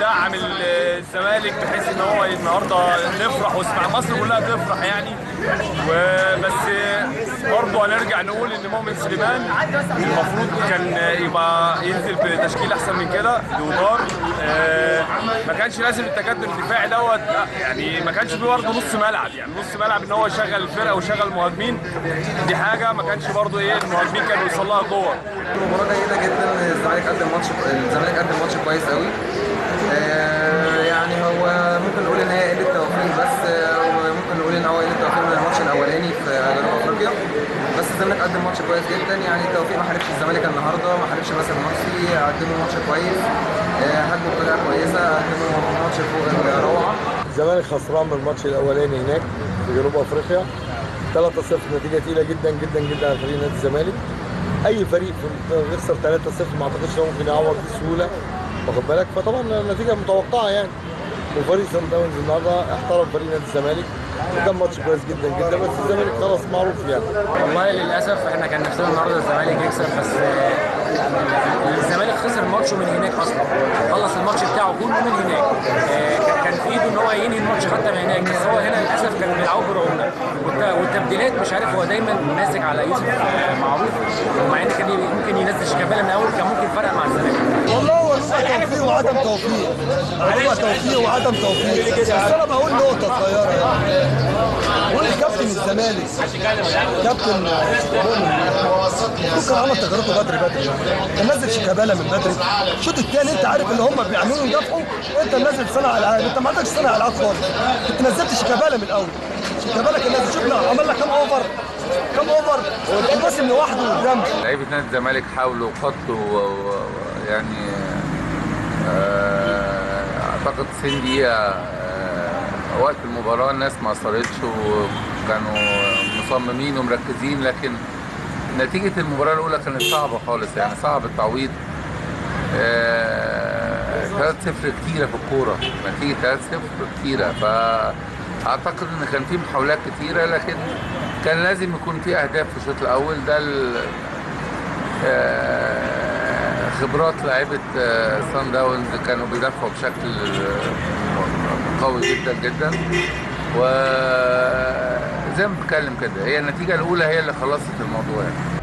ندعم ال- الزمالك بحيث ان هو النهارده نفرح واسمع مصر كلها تفرح يعني وبس برضه هنرجع نقول ان مؤمن سليمان المفروض كان يبقى ينزل بتشكيل احسن من كده بودار آه، ما كانش لازم التجدد الدفاعي دوت لا، يعني ما كانش فيه برضه نص ملعب يعني نص ملعب ان هو يشغل الفرقه ويشغل المهاجمين دي حاجه ما كانش برضه ايه المهاجمين كانوا يوصل لها جوه مباراة جيدة جدا الزمالك قدم ماتش الزمالك قدم ماتش كويس قوي آه، يعني هو ممكن نقول ان هي قلة توفيق بس آه، ممكن نقول ان هو قلة توفيق من الماتش الاولاني في جنوب افريقيا بس الزمالك قدم ماتش كويس جدا يعني التوفيق ما حاربش الزمالك النهارده ما حاربش مثلا المصري قدموا ماتش كويس آه، هاجموا بطريقه كويسه قدموا ماتش فوق الروعه الزمالك خسران من الماتش الاولاني هناك في جنوب افريقيا 3-0 نتيجه تقيله جدا جدا جدا على فريق نادي الزمالك اي فريق في- يخسر 3-0 ما اعتقدش انه ممكن يعوض بسهوله واخد بالك فطبعا النتيجه متوقعه يعني وفريق سان داونز النهارده احترم فريق نادي الزمالك وكان ماتش كويس جدا جدا بس الزمالك خلاص معروف يعني والله للاسف احنا كان نفسنا النهارده الزمالك يكسب بس آه، الزمالك خسر ماتشه من هناك اصلا خلص الماتش بتاعه كله من هناك آه، كان- كان في ايده ان هو ينهي الماتش حتى من هناك بس هو هنا للاسف كان بيلعبوا برعونه والت- والتبديلات مش عارف هو دايما ماسك على يوسف آه، معروف مع ان كان ممكن ينزل شيكابالا من الاول كان ممكن فرق مع الزمالك والله هو بيبقى توفيق وعدم توفيق بيبقى توفيق وعدم توفيق بس انا بقول نقطه صغيره يعني بقول كابتن الزمالك كابتن مؤمن ممكن عمل تجربته بدري بدري كان نزل شيكابالا من بدري الشوط الثاني انت عارف اللي هم بيعملوا يدافعوا انت نازل صانع العاب انت ما عندكش صانع العاب خالص كنت نزلت شيكابالا من الاول شيكابالا كان نازل شوف لا، عمل لك كام اوفر كام اوفر وباسم لوحده قدام لعيبه نادي الزمالك حاولوا وخطوا و- و- يعني آه، اعتقد 90 دقيقه آه، وقت المباراه الناس ما اثرتش وكانوا مصممين ومركزين لكن نتيجه المباراه الاولى كانت صعبه خالص يعني صعب التعويض آه، 3-0 كتيره في الكوره نتيجه 3-0 كتيره فاعتقد ان كان في محاولات كتيره لكن كان لازم يكون في اهداف في الشوط الاول ده ال- آه، خبرات لعيبه آه، سان داونز كانوا بيدافعوا بشكل آه، قوي جدا جدا وزي ما بتكلم كده هي النتيجه الاولى هي اللي خلصت الموضوع يعني